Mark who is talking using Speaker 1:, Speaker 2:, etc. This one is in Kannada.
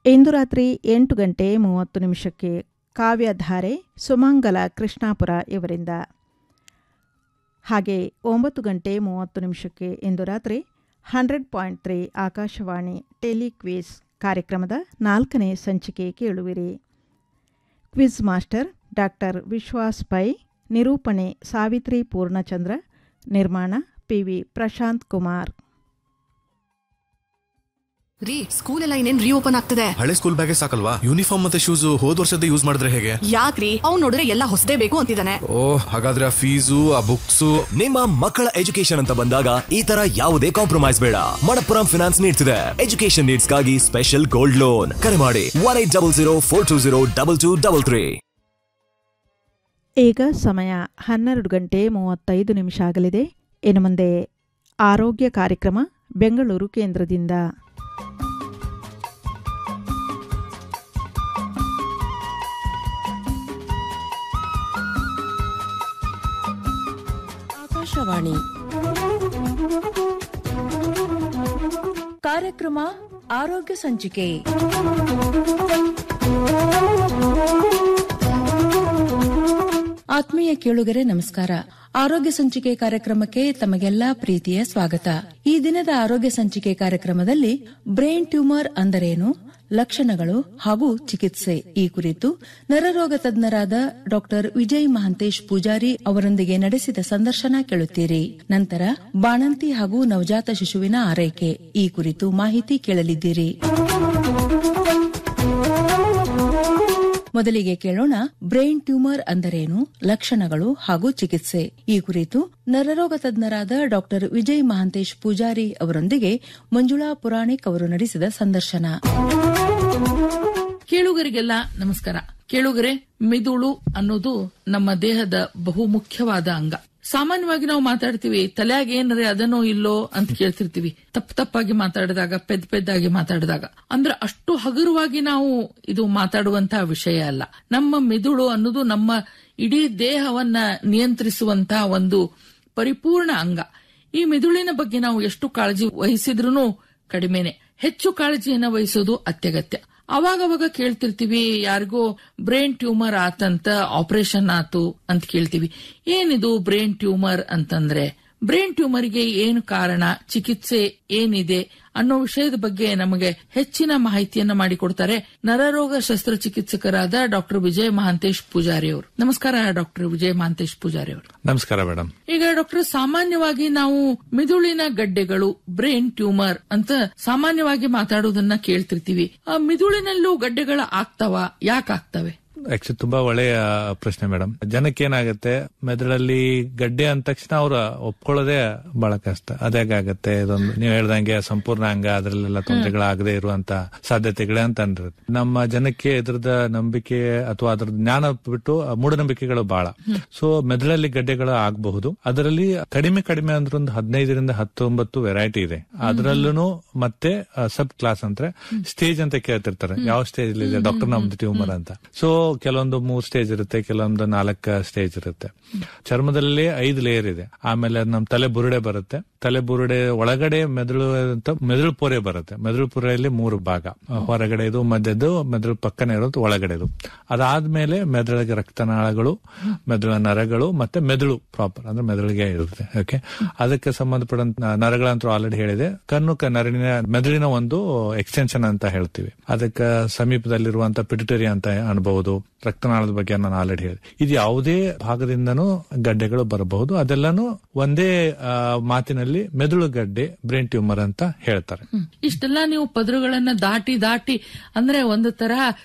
Speaker 1: ಇಂದು ರಾತ್ರಿ ಎಂಟು ಗಂಟೆ ಮೂವತ್ತು ನಿಮಿಷಕ್ಕೆ ಕಾವ್ಯಧಾರೆ ಸುಮಂಗಲ ಕೃಷ್ಣಾಪುರ ಇವರಿಂದ ಹಾಗೆ ಒಂಬತ್ತು ಗಂಟೆ ಮೂವತ್ತು ನಿಮಿಷಕ್ಕೆ ಇಂದು ರಾತ್ರಿ hundred point three Akashvani telequiz ಕಾರ್ಯಕ್ರಮದ ನಾಲ್ಕನೇ ಸಂಚಿಕೆ ಕೇಳುವಿರಿ quiz master doctor Vishwas Pai ನಿರೂಪಣೆ ಸಾವಿತ್ರಿ ಪೂರ್ಣಚಂದ್ರ ನಿರ್ಮಾಣ ಪಿವಿ ಪ್ರಶಾಂತ್ ಕುಮಾರ್
Speaker 2: ರೀ ಸ್ಕೂಲ್ ಎಲ್ಲ ಇನ್ನೇನ್ ರೀಓಪನ್ ಆಗ್ತದೆ
Speaker 3: ಹಳೆ ಸ್ಕೂಲ್ ಬ್ಯಾಗೇ ಸಾಕಲ್ವಾ ಯೂನಿಫಾರ್ಮ್ ಮತ್ತೆ ಶೂಸ್ ಹೋದ್ ವರ್ಷದ ಯೂಸ್ ಮಾಡಿದ್ರೆ ಹೇಗೆ
Speaker 2: ಯಾಕ್ರಿ ಅವ್ನ್ ನೋಡಿದ್ರೆ ಎಲ್ಲ ಹೊಸದೇ ಬೇಕು ಅಂತಿದ್ದಾನೆ
Speaker 3: ಓ ಹಾಗಾದ್ರೆ ಆ ಫೀಸು ಆ ಬುಕ್ಸು
Speaker 4: ನಿಮ್ಮ ಮಕ್ಕಳ ಎಜುಕೇಶನ್ ಅಂತ ಬಂದಾಗ ಈ ತರ ಯಾವುದೇ ಕಾಂಪ್ರಮೈಸ್ ಬೇಡ ಮಣಪ್ಪುರಂ ಫಿನಾನ್ಸ್ ನೀಡ್ತಿದೆ ಎಜುಕೇಶನ್ ನೀಡ್ಸ್ಗಾಗಿ ಸ್ಪೆಷಲ್ ಗೋಲ್ಡ್ ಲೋನ್ ಕರೆ ಮಾಡಿ one eight double zero four two zero double two double three
Speaker 1: ಈಗ ಸಮಯ ಹನ್ನೆರಡು ಗಂಟೆ ಮೂವತ್ತೈದು ನಿಮಿಷ ಆಗಲಿದೆ ಇನ್ನು ಮುಂದೆ ಆರೋಗ್ಯ ಕಾರ್ಯಕ್ರಮ ಬೆಂಗಳೂರು ಕೇಂದ್ರದಿಂದ
Speaker 5: ಆಕಾಶವಾಣಿ ಕಾರ್ಯಕ್ರಮ ಆರೋಗ್ಯ ಸಂಚಿಕೆ ಆತ್ಮೀಯ ಕೇಳುಗರೆ ನಮಸ್ಕಾರ ಆರೋಗ್ಯ ಸಂಚಿಕೆ ಕಾರ್ಯಕ್ರಮಕ್ಕೆ ತಮಗೆಲ್ಲಾ ಪ್ರೀತಿಯ ಸ್ವಾಗತ ಈ ದಿನದ ಆರೋಗ್ಯ ಸಂಚಿಕೆ ಕಾರ್ಯಕ್ರಮದಲ್ಲಿ ಬ್ರೈನ್ ಟ್ಯೂಮರ್ ಅಂದರೇನು ಲಕ್ಷಣಗಳು ಹಾಗೂ ಚಿಕಿತ್ಸೆ ಈ ಕುರಿತು ನರರೋಗ ತಜ್ಞರಾದ ಡಾಕ್ಟರ್ ವಿಜಯ್ ಮಹಂತೇಶ್ ಪೂಜಾರಿ ಅವರೊಂದಿಗೆ ನಡೆಸಿದ ಸಂದರ್ಶನ ಕೇಳುತ್ತೀರಿ ನಂತರ ಬಾಣಂತಿ ಹಾಗೂ ನವಜಾತ ಶಿಶುವಿನ ಆರೈಕೆ ಈ ಕುರಿತು ಮಾಹಿತಿ ಕೇಳಲಿದ್ದೀರಿ ಮೊದಲಿಗೆ ಕೇಳೋಣ ಬ್ರೈನ್ ಟ್ಯೂಮರ್ ಅಂದರೇನು ಲಕ್ಷಣಗಳು ಹಾಗೂ ಚಿಕಿತ್ಸೆ ಈ ಕುರಿತು ನರರೋಗ ತಜ್ಞರಾದ ಡಾಕ್ಟರ್ ವಿಜಯ್ ಮಹಾಂತೇಶ್ ಪೂಜಾರಿ ಅವರೊಂದಿಗೆ ಮಂಜುಳಾ ಪುರಾಣಿಕ್ ಅವರು ನಡೆಸಿದ ಸಂದರ್ಶನ
Speaker 6: ಕೇಳುಗರಿಗೆಲ್ಲ ನಮಸ್ಕಾರ ಕೇಳುಗರೆ ಮಿದುಳು ಅನ್ನೋದು ನಮ್ಮ ದೇಹದ ಬಹು ಮುಖ್ಯವಾದ ಅಂಗ ಸಾಮಾನ್ಯವಾಗಿ ನಾವು ಮಾತಾಡ್ತೀವಿ ತಲೆಯಾಗ ಏನ್ರೆ ಅದನ್ನೋ ಇಲ್ಲೋ ಅಂತ ಕೇಳ್ತಿರ್ತೀವಿ ತಪ್ಪು ತಪ್ಪಾಗಿ ಮಾತಾಡಿದಾಗ ಪೆದ್ ಪೆದ್ದಾಗಿ ಮಾತಾಡಿದಾಗ ಅಂದ್ರೆ ಅಷ್ಟು ಹಗುರವಾಗಿ ನಾವು ಇದು ಮಾತಾಡುವಂತಹ ವಿಷಯ ಅಲ್ಲ ನಮ್ಮ ಮಿದುಳು ಅನ್ನೋದು ನಮ್ಮ ಇಡೀ ದೇಹವನ್ನ ನಿಯಂತ್ರಿಸುವಂತಹ ಒಂದು ಪರಿಪೂರ್ಣ ಅಂಗ ಈ ಮಿದುಳಿನ ಬಗ್ಗೆ ನಾವು ಎಷ್ಟು ಕಾಳಜಿ ವಹಿಸಿದ್ರೂ ಕಡಿಮೆನೆ ಹೆಚ್ಚು ಕಾಳಜಿಯನ್ನ ವಹಿಸೋದು ಅತ್ಯಗತ್ಯ ಅವಾಗವಾಗ ಕೇಳ್ತಿರ್ತೀವಿ ಯಾರಿಗೋ ಬ್ರೈನ್ ಟ್ಯೂಮರ್ ಆತಂತ ಆಪರೇಷನ್ ಆತು ಅಂತ ಕೇಳ್ತೀವಿ ಏನಿದು ಬ್ರೈನ್ ಟ್ಯೂಮರ್ ಅಂತಂದ್ರೆ ಬ್ರೈನ್ ಟ್ಯೂಮರ್ಗೆ ಏನು ಕಾರಣ ಚಿಕಿತ್ಸೆ ಏನಿದೆ ಅನ್ನೋ ವಿಷಯದ ಬಗ್ಗೆ ನಮಗೆ ಹೆಚ್ಚಿನ ಮಾಹಿತಿಯನ್ನ ಮಾಡಿಕೊಡ್ತಾರೆ ನರರೋಗ ಶಸ್ತ್ರಚಿಕಿತ್ಸಕರಾದ ಡಾಕ್ಟರ್ ವಿಜಯ್ ಮಹಾಂತೇಶ್ ಪೂಜಾರಿ ಅವರು ನಮಸ್ಕಾರ ಡಾಕ್ಟರ್ ವಿಜಯ್ ಮಹಾಂತೇಶ್ ಪೂಜಾರಿ ಅವರು
Speaker 3: ನಮಸ್ಕಾರ ಮೇಡಮ್
Speaker 6: ಈಗ ಡಾಕ್ಟರ್ ಸಾಮಾನ್ಯವಾಗಿ ನಾವು ಮಿದುಳಿನ ಗಡ್ಡೆಗಳು ಬ್ರೈನ್ ಟ್ಯೂಮರ್ ಅಂತ ಸಾಮಾನ್ಯವಾಗಿ ಮಾತಾಡೋದನ್ನ ಕೇಳ್ತಿರ್ತೀವಿ ಆ ಮಿದುಳಿನಲ್ಲೂ ಗಡ್ಡೆಗಳ ಆಗ್ತಾವ ಯಾಕೆ ಆಗ್ತವೆ
Speaker 7: ಆಕ್ಚುಲಿ ತುಂಬಾ ಒಳ್ಳೆಯ ಪ್ರಶ್ನೆ ಮೇಡಮ್ ಜನಕ್ಕೆ ಏನಾಗುತ್ತೆ ಮೆದುಳಲ್ಲಿ ಗಡ್ಡೆ ಅಂದ ತಕ್ಷಣ ಅವ್ರ ಒಪ್ಕೊಳ್ಳೋದೇ ಬಹಳ ಕಷ್ಟ ಅದೇಗಾಗತ್ತೆ ಇದೊಂದು ನೀವು ಹೇಳ್ದಂಗೆ ಸಂಪೂರ್ಣ ಅಂಗ ಅದ್ರಲ್ಲೆಲ್ಲ ತೊಂದರೆಗಳಾಗದೆ ಇರುವಂತ ಸಾಧ್ಯತೆಗಳೇ ಅಂತ ಅಂದಿರುತ್ತೆ ನಮ್ಮ ಜನಕ್ಕೆ ಇದ್ರದ ನಂಬಿಕೆ ಅಥವಾ ಅದ್ರ ಜ್ಞಾನ ಬಿಟ್ಟು ಆ ಮೂಢನಂಬಿಕೆಗಳು ಬಹಳ ಸೊ ಮೆದುಳಲ್ಲಿ ಗಡ್ಡೆಗಳು ಆಗಬಹುದು ಅದರಲ್ಲಿ ಕಡಿಮೆ ಕಡಿಮೆ ಅಂದ್ರೆ ಒಂದು ಹದಿನೈದರಿಂದ ಹತ್ತೊಂಬತ್ತು ವೆರೈಟಿ ಇದೆ ಅದರಲ್ಲೂ ಮತ್ತೆ ಸಬ್ ಕ್ಲಾಸ್ ಅಂದ್ರೆ ಸ್ಟೇಜ್ ಅಂತ ಕೇಳ್ತಿರ್ತಾರೆ ಯಾವ ಸ್ಟೇಜ್ ಇದೆ ಡಾಕ್ಟರ್ ನಮ್ದು ಟ್ಯೂಮರ್ ಅಂತ ಸೊ ಕೆಲವೊಂದು ಮೂರ್ ಸ್ಟೇಜ್ ಇರುತ್ತೆ ಕೆಲವೊಂದು ನಾಲ್ಕು ಸ್ಟೇಜ್ ಇರುತ್ತೆ ಚರ್ಮದಲ್ಲಿ ಐದು ಲೇಯರ್ ಇದೆ ಆಮೇಲೆ ನಮ್ ತಲೆ ಬುರುಡೆ ಬರುತ್ತೆ ತಲೆ ಬುರುಡೆ ಒಳಗಡೆ ಮೆದುಳು ಅಂತ ಮೆದುಳು ಪೊರೆ ಬರುತ್ತೆ ಮೆದುಳು ಪೊರೆಯಲ್ಲಿ ಮೂರು ಭಾಗ ಹೊರಗಡೆ ಇದು ಮಧ್ಯದ್ದು ಮೆದುಳು ಪಕ್ಕನೆ ಇರೋದು ಒಳಗಡೆದು ಅದಾದ್ಮೇಲೆ ಮೆದುಳಿಗೆ ರಕ್ತನಾಳಗಳು ಮೆದುಳ ನರಗಳು ಮತ್ತೆ ಮೆದುಳು ಪ್ರಾಪರ್ ಅಂದ್ರೆ ಮೆದುಳಿಗೆ ಇರುತ್ತೆ ಓಕೆ ಅದಕ್ಕೆ ಸಂಬಂಧಪಟ್ಟಂತ ನರಗಳಂತೂ ಆಲ್ರೆಡಿ ಹೇಳಿದೆ ಕಣ್ಣು ಕ- ನರಳಿನ ಮೆದುಳಿನ ಒಂದು ಎಕ್ಸ್ಟೆನ್ಷನ್ ಅಂತ ಹೇಳ್ತೀವಿ ಅದಕ್ಕೆ ಸಮೀಪದಲ್ಲಿರುವಂತ ಪಿಟುಟರಿ ಅಂತ ಅನ್ಬಹುದು ರಕ್ತನಾಳದ ಬಗ್ಗೆ ನಾನು ಆಲ್ರೆಡಿ ಹೇಳಿದೆ ಇದು ಯಾವುದೇ ಭಾಗದಿಂದನೂ ಗಡ್ಡೆಗಳು ಬರಬಹುದು ಅದೆಲ್ಲಾನು ಒಂದೇ ಆ, ಮಾತಿನಲ್ಲಿ ಮೆದುಳು ಗಡ್ಡೆ ಬ್ರೈನ್ ಟ್ಯೂಮರ್ ಅಂತ ಹೇಳ್ತಾರೆ
Speaker 6: ಇಷ್ಟೆಲ್ಲ ನೀವು ಪದರುಗಳನ್ನ ದಾಟಿ ದಾಟಿ ಅಂದ್ರೆ ಒಂದು ತರಹ